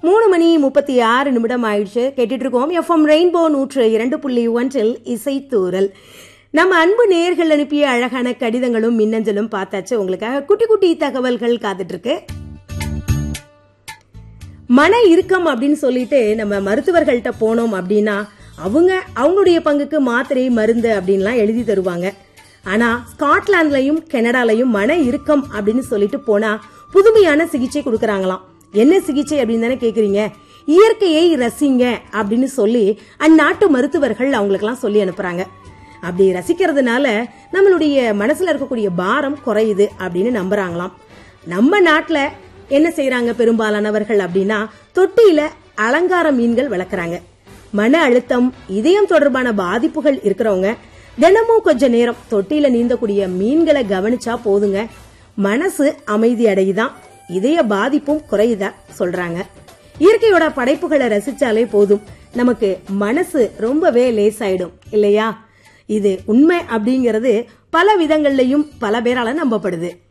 மூணு மணி முப்பத்தி ஆறு நிமிடம் ஆயிடுச்சு கேட்டுட்டு இருக்கோம் எஃப்எம் ரெயின்போ நூற்று இரண்டு புள்ளி ஒன்றில் இசைத்தூரல் நம்ம அன்பு நேர்கள் அனுப்பிய அழகான கடிதங்களும் மின்னஞ்சலும் பார்த்தாச்சு உங்களுக்காக குட்டி குட்டி தகவல்கள் காத்துட்டு இருக்கு மன இறுக்கம் அப்படின்னு சொல்லிட்டு நம்ம மருத்துவர்கள்ட்ட போனோம் அப்படின்னா அவங்க அவங்களுடைய பங்குக்கு மாத்திரை மருந்து அப்படின்லாம் எழுதி தருவாங்க ஆனா ஸ்காட்லாந்துலயும் கனடாலையும் மன இறுக்கம் அப்படின்னு சொல்லிட்டு போனா புதுமையான சிகிச்சை கொடுக்கறாங்களாம் என்ன சிகிச்சை அப்படின்னு தானே கேக்குறீங்க இயற்கையை ரசிங்க அப்படின்னு சொல்லி அந்நாட்டு மருத்துவர்கள் அவங்களுக்கெல்லாம் சொல்லி அனுப்புறாங்க அப்படி ரசிக்கிறதுனால நம்மளுடைய மனசுல இருக்கக்கூடிய பாரம் குறையுது அப்படின்னு நம்புறாங்களாம் நம்ம நாட்டுல என்ன செய்யறாங்க பெரும்பாலானவர்கள் அப்படின்னா தொட்டியில அலங்கார மீன்கள் வளர்க்குறாங்க மன அழுத்தம் இதயம் தொடர்பான பாதிப்புகள் இருக்கிறவங்க தினமும் கொஞ்ச நேரம் தொட்டியில நீந்தக்கூடிய மீன்களை கவனிச்சா போதுங்க மனசு அமைதி அடையுதான் இதய பாதிப்பும் குறையுதா சொல்றாங்க இயற்கையோட படைப்புகளை ரசிச்சாலே போதும் நமக்கு மனசு ரொம்பவே லேசாயிடும் இல்லையா இது உண்மை அப்படிங்கிறது பல விதங்கள்லயும் பல பேரால நம்பப்படுது